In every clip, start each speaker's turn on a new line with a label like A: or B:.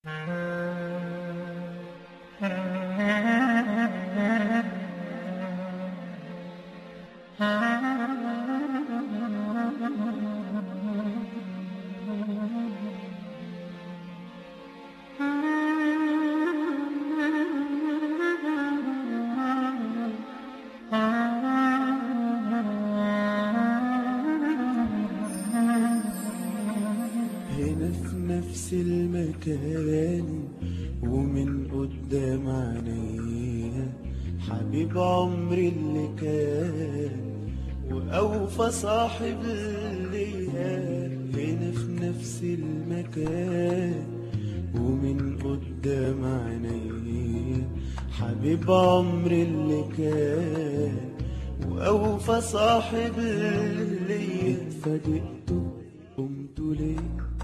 A: هنا في نفس المكان ومن قدام عينيا حبيب عمري اللي كان وأوفى صاحب ليا هنا في نفس المكان ومن قدام عينيا حبيب عمري اللي كان وأوفى صاحب ليا اتفاجئته قمت ليه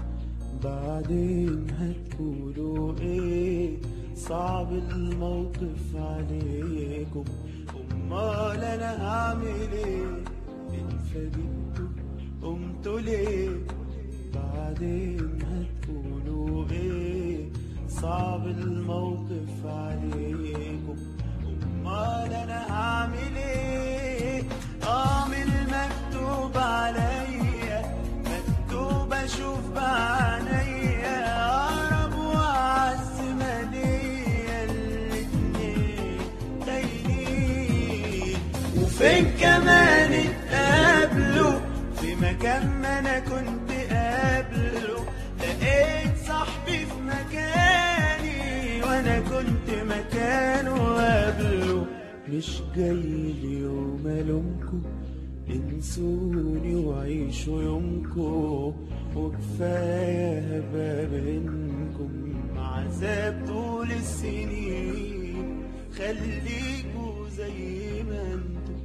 A: بعدين هتقولوا ايه صعب الموقف عليكم امال انا هعمل ايه اتفاجئتوا قمتوا ليه بعدين هتقولوا ايه صعب الموقف عليكم امال انا هعمل ايه اه من المكتوب عليا مكتوب اشوف بعينيا اقرب واعز ما ليا الاتنين تايهين وفين كمان اتقابلوا في مكان ما انا كنت قابله لقيت صاحبي في مكاني وانا كنت مكانه قبله مش جاي اليوم الومكم انسوني وعيشوا يومكم وكفايه هبقى بينكم عذاب طول السنين خليكوا زي ما انتوا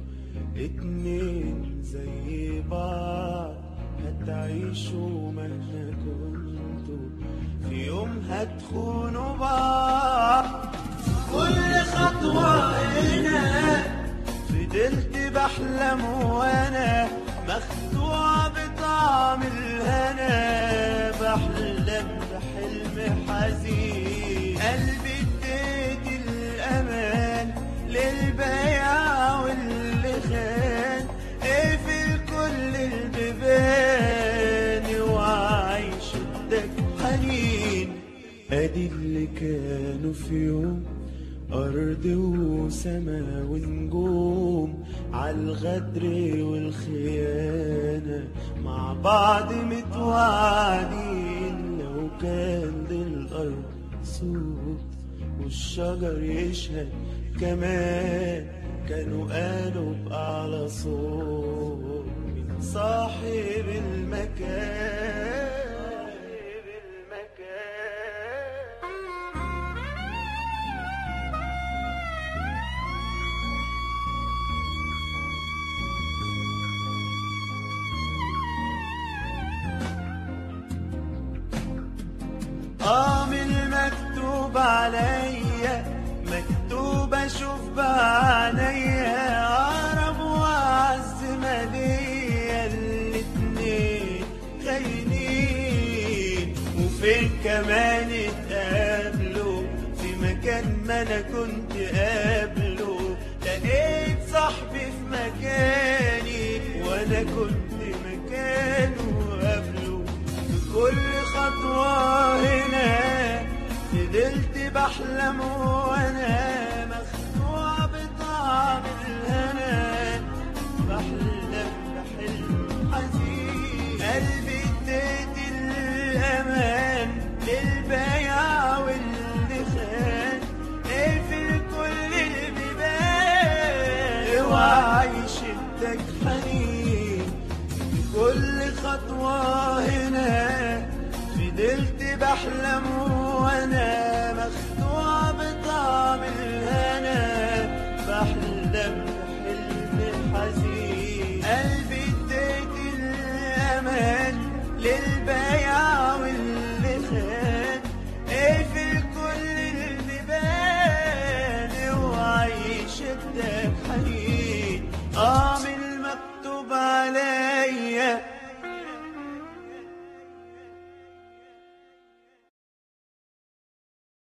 A: اتنين زي بعض هتعيشوا مهما كنتوا في يوم هتخونوا بعض كل خطوة هنا فضلت بحلم وانا مخدوع بطعم الهنا بحلم بحلم حزين قلبي اديت الامان للبيع واللي خان اقفل كل البيبان وعايش الدك حنين ادي اللي كانوا في يوم أرض وسما ونجوم عالغدر والخيانة مع بعض متوعدين لو كان للأرض صوت والشجر يشهد كمان كانوا قالوا بأعلى صوت من صاحب المكان صاحب المكان اه من المكتوب عليا مكتوب اشوف بعينيا اقرب واعز ما ليا الاتنين خاينين وفين كمان اتقابلوا في مكان ما انا كنت قابله لقيت صاحبي في مكاني وانا كنت مكانه قبله في كل خطوة هنا فضلت بحلم وانا مخدوع بطعم الهنا بحلم بحلم حزين قلبي اديت الامان للبيع واللي خان اقفل كل البيبان اوعى يشدك حنين كل خطوة هنا فضلت بحلم وانا مخدوع بطعم الهنا بحلم بحلم حزين قلبي اديت الامان للبيع